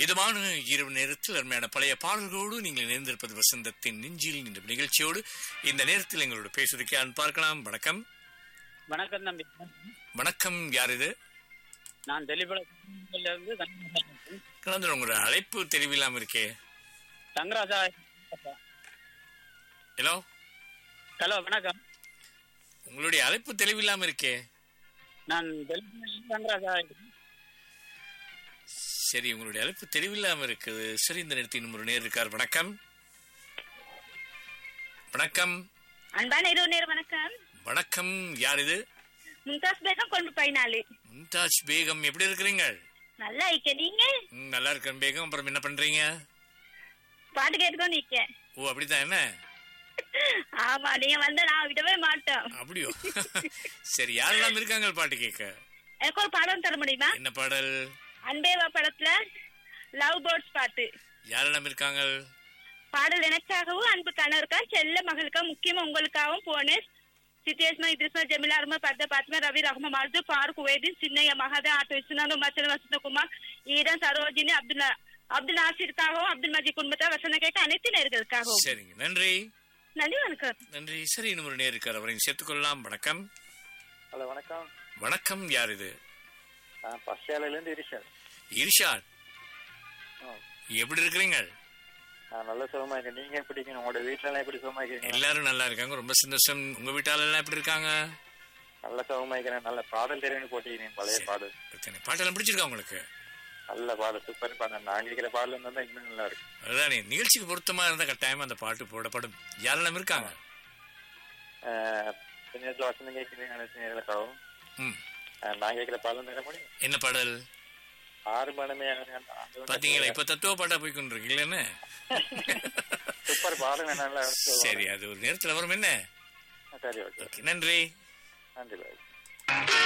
இதமான இரவு நேரத்தில் அருமையான பழைய பாடல்களோடு நீங்கள் இணைந்திருப்பது வசந்தத்தின் நெஞ்சில் என்ற நிகழ்ச்சியோடு இந்த நேரத்தில் எங்களோட பேசுவதற்கு யார் பார்க்கலாம் வணக்கம் வணக்கம் தம்பி வணக்கம் யார் இது நான் தெளிவல இருந்து தங்கராஜா கலந்து உங்களோட அழைப்பு தெளிவில்லாம இருக்கே தங்கராஜா ஹலோ ஹலோ வணக்கம் உங்களுடைய அழைப்பு தெளிவில்லாம இருக்கே நான் தெளிவல தங்கராஜா சரி உங்களுடைய அழைப்பு தெளிவில்லாம இருக்குது சரி இந்த நேரத்தில் ஒரு நேர் இருக்கார் வணக்கம் வணக்கம் அன்பான இரவு நேரம் வணக்கம் வணக்கம் யார் இது மும்தாஸ் பேகம் கொண்டு பயனாளி மும்தாஜ் பேகம் எப்படி இருக்கிறீங்க நல்லா இருக்க நீங்க ம், நல்லா இருக்கேன் பேகம் அப்புறம் என்ன பண்றீங்க பாட்டு கேட்டுக்கோ நிக்க ஓ அப்படித்தான் என்ன ஆமா நீங்க வந்து நான் விடவே மாட்டோம் அப்படியோ சரி யாரெல்லாம் இருக்காங்க பாட்டு கேட்க எனக்கு ஒரு பாடம் தர முடியுமா என்ன பாடல் அன்பேவா படத்துல லவ் பேர்ட்ஸ் பாட்டு யாரெல்லாம் இருக்காங்க பாடல் எனக்காகவும் அன்பு கணவருக்கா செல்ல மகளுக்கா முக்கியமா உங்களுக்காகவும் போனேன் சித்தேஷ்மா இத்ரிஸ்மா ஜெமிலா அருமா பர்த பாத்மா ரவி ரஹ்மா மர்து ஃபாரூக் உவேதீன் சின்னைய மகாதே ஆட்டோ விஸ்வநாத் மச்சல் வசந்தகுமார் ஈரன் சரோஜினி அப்துல் அப்துல் நாசிருக்காகவும் அப்துல் மஜி குடும்பத்தா வசந்த கேட்க அனைத்து நேர்களுக்காகவும் சரிங்க நன்றி நன்றி வணக்கம் நன்றி சரி இன்னும் ஒரு நேர் இருக்கார் அவரையும் சேர்த்துக்கொள்ளலாம் வணக்கம் ஹலோ வணக்கம் வணக்கம் யார் இது நான் பஸ்யாலையிலேருந்து இருஷன் இர்ஷாத் ஆ. எப்படி இருக்கிறீங்க நான் நல்ல சுகமா இருக்கேன் நீங்க எப்படி இருக்கீங்க உங்களோட வீட்டுல எல்லாம் எப்படி சுகமா இருக்கீங்க எல்லாரும் நல்லா இருக்காங்க ரொம்ப சந்தோஷம் உங்க வீட்டாளர் எல்லாம் எப்படி இருக்காங்க நல்ல சுகமா இருக்கிறேன் நல்ல பாடல் தெரியும்னு போட்டிக்கிறீங்க பழைய சரி. பாடல் எத்தனை பாட்டெல்லாம் பிடிச்சிருக்கா உங்களுக்கு நல்ல பாடல் சூப்பர் பாடல் நான் கேட்கிற பாடல் இருந்தா இன்னும் நல்லா இருக்கு அதுதானே நிகழ்ச்சிக்கு பொருத்தமா இருந்தா கட்டாயமா அந்த பாட்டு போடப்படும் யாரெல்லாம் இருக்காங்க ஆஹ், கொஞ்ச நேரத்துல வசந்தம் கேட்கிறீங்க நினைச்சு நேரத்துக்காகவும் ம் நான் கேட்கிற பாடல் தர முடியும் என்ன பாடல் ஆறு மணமே பாத்தீங்களா இப்ப தத்துவ பாட்டா போய் கொண்டிருக்கீங்களேன்னு சூப்பர் பாடல் நல்லா இருக்கு. சரி அது ஒரு நேரத்துல வரும் என்ன சரி ஓகே ஓகே நன்றி நன்றி பாய்